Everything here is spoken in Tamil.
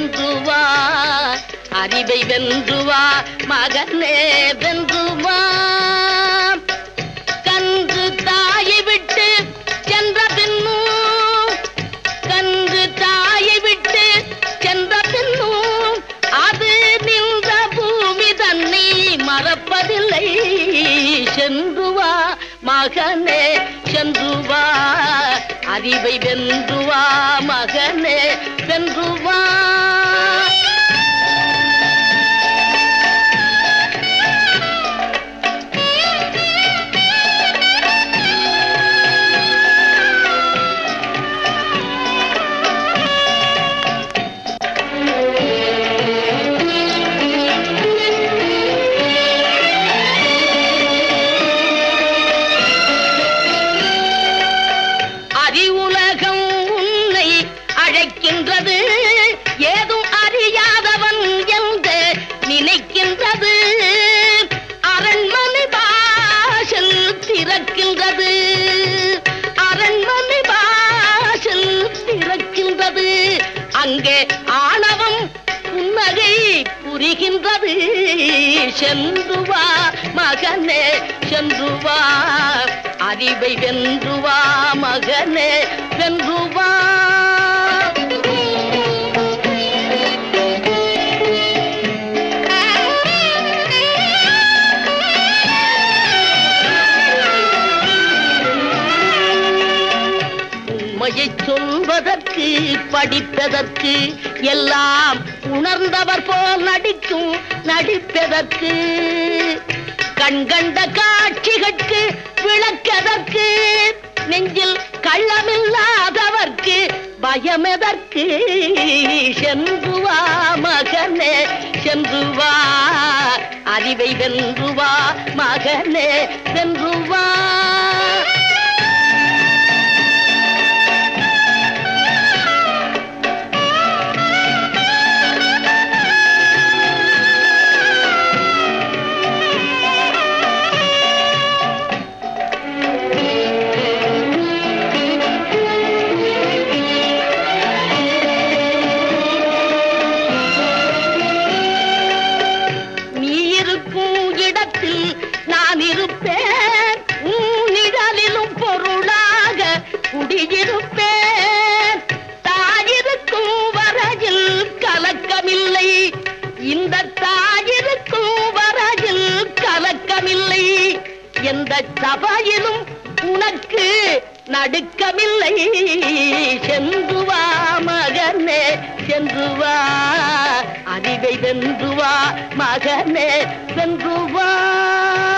சென்று வா அறிவை வென்று வா மகனே வென்று வா கன்று தாயை விட்டு சென்ற பின்னும் கன்று தாயை விட்டு சென்ற பின்னும் அது நின்ற பூமி தன்னை மறப்பதில்லை சென்று வா மகனே சென்று வா அறிவை வென்று வா மகனே வென்று வா அறிவுலகம் உன்னை அழைக்கின்றது ஏதும் அறியாதவன் என்று நினைக்கின்றது அரண்மனை வாசல் திறக்கின்றது அரண்மனை வாசல் திறக்கின்றது அங்கே ஆணவம் புன்னகை புரிகின்றது சென்று வா மகனே சென்று வா அறிவை வென்று வா மகனே வென்று வா உண்மையை சொல்வதற்கு படிப்பதற்கு எல்லாம் உணர்ந்தவர் போல் நடிக்கும் நடிப்பதற்கு கண்கண்ட காட்சிகளுக்கு விளக்கதற்கு நெஞ்சில் கள்ளமில்லாதவர்க்கு பயமெதற்கு சென்று வா மகனே சென்று வா அறிவை வென்று வா மகனே வென்று வா நீ இருக்கும் இடத்தில் நான் இருப்பேன் உன் நிழலிலும் பொருளாக குடியிருப்பேன் தாயிருக்கும் வரையில் கலக்கமில்லை இந்த தாயிருக்கும் வரையில் கலக்கமில்லை எந்த சபையிலும் உனக்கு நடுக்கமில்லை சென்று வா மகனே சென்று வா அறிவை வென்று வா மகனே வென்று வா